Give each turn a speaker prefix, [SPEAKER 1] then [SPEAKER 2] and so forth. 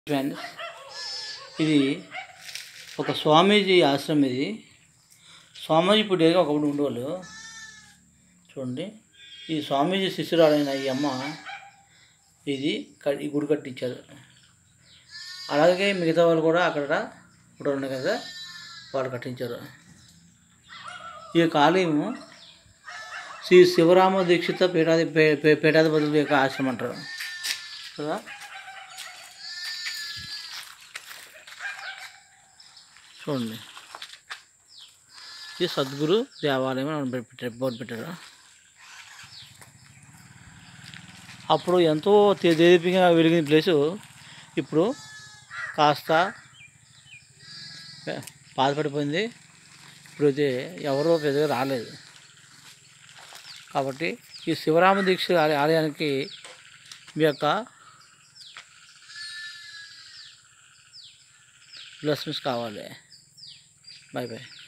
[SPEAKER 1] friends ఇది ఒక స్వామీజీ ఆశ్రమం ఇది స్వామీజీ ఇప్పుడు ఏదో ఒకప్పుడు ఉండేవాళ్ళు చూడండి ఈ స్వామీజీ శిష్యురాలైన ఈ అమ్మ ఇది క- ఈ గుడి కట్టించారు అలాగే మిగతా వాళ్ళు కూడా అక్కడ కూడా ఉన్నాయి కదా వాళ్ళు కట్టించారు ఈ యొక్క ఆలయము శ్రీ శివరామ దీక్షిత పీఠాధి పే- పే- పీఠాధిపతుల యొక్క ఆశ్రమం అంటారు కదా చూడండి ఇది సద్గురు దేవాలయం అని పె- పెట్టారు బోర్డు పెట్టారు అప్పుడు ఎంతో తే- దేదీప్యంగా వెలిగిన ప్లేసు ఇప్పుడు కాస్త పే- బాధపడిపోయింది ఇప్పుడైతే ఎవరో పెద్దగా రాలేదు కాబట్టి ఈ శివరామ దీక్ష ఆలయ- ఆలయానికి మీ యొక్క బ్లెస్సింగ్స్ కావాలి బాయ్ బాయ్